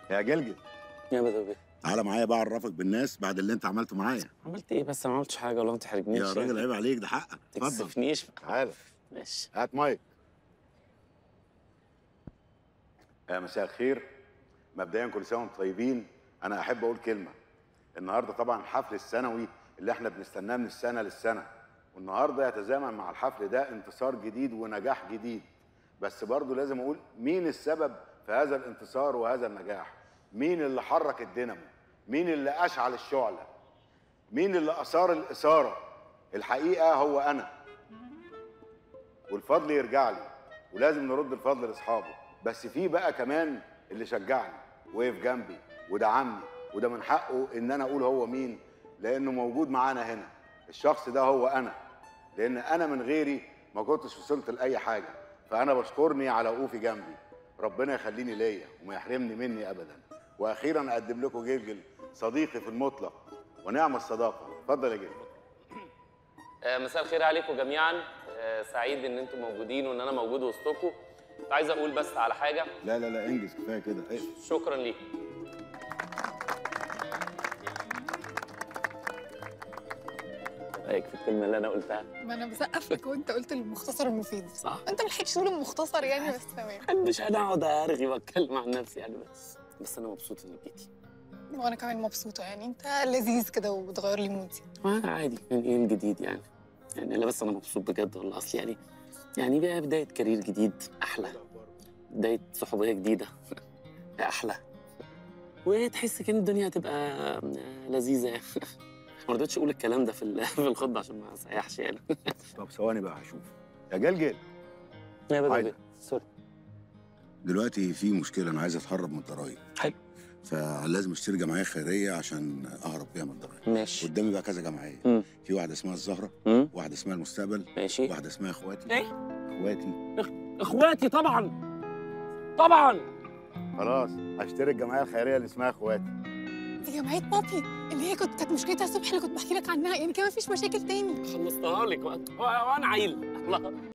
يا جلجل يا بدوي تعالى معايا بقى اعرفك بالناس بعد اللي انت عملته معايا عملت ايه بس انا ما عملتش حاجه والله ما تحرجنيش يا راجل عيب عليك ده حقك ما اتفضل تكسفنيش تعالى ماشي هات مايك يا مساء الخير مبدئيا كل سنه وانتم طيبين انا احب اقول كلمه النهارده طبعا الحفل السنوي اللي احنا بنستناه من السنه للسنه والنهارده يتزامن مع الحفل ده انتصار جديد ونجاح جديد بس برضه لازم اقول مين السبب في هذا الانتصار وهذا النجاح مين اللي حرك الدينامو مين اللي اشعل الشعله مين اللي اثار الاثاره الحقيقه هو انا والفضل يرجع لي ولازم نرد الفضل لاصحابه بس في بقى كمان اللي شجعني وقف جنبي ودعمني وده من حقه ان انا اقول هو مين لانه موجود معانا هنا الشخص ده هو انا لان انا من غيري ما كنتش وصلت لاي حاجه فانا بشكرني على وقوفي جنبي ربنا يخليني ليا وما يحرمني مني ابدا واخيرا اقدم لكم جلجل صديقي في المطلق ونعم الصداقه اتفضل يا جلجل آه، مساء الخير عليكم جميعا آه، سعيد ان انتم موجودين وان انا موجود وسطكم كنت عايز اقول بس على حاجه لا لا لا انجز كفايه كده إيه؟ شكرا ليك رايك في الكلمه اللي انا قلتها ما انا بسقف لك وانت قلت المختصر المفيد صح انت ما لحقتش تقول المختصر يعني بس تمام مش انا اقعد ارغي واتكلم عن نفسي يعني بس بس انا مبسوط اني جيتي وانا كمان مبسوطه يعني انت لذيذ كده وبتغير لي مودي آه، عادي يعني ايه الجديد يعني يعني لا بس انا مبسوط بجد والله اصل يعني يعني بقى بدايه كارير جديد احلى بدايه صحوبيه جديده احلى وتحس كده الدنيا هتبقى آه، لذيذه يعني ما رضيتش اقول الكلام ده في ال- في الخطبه عشان ما اسيحش يعني طب ثواني بقى هشوف يا جلجل يا بدوي عايزة. سوري دلوقتي في مشكله انا عايز اتهرب من الضرايب حلو. فلازم اشتري جمعيه خيريه عشان اهرب بيها من الضرايب ماشي قدامي بقى كذا جمعيه مم. في واحده اسمها الزهره مم. واحده اسمها المستقبل ماشي واحده اسمها اخواتي ايه اخواتي اخواتي طبعا طبعا خلاص هشتري الجمعيه الخيريه اللي اسمها اخواتي دي جمعيه بابي اللي هي كنت كانت مشكلتها الصبح اللي كنت بحكي لك عنها يعني كده مفيش مشاكل تاني خلصتها لك و- و- وانا عيل الله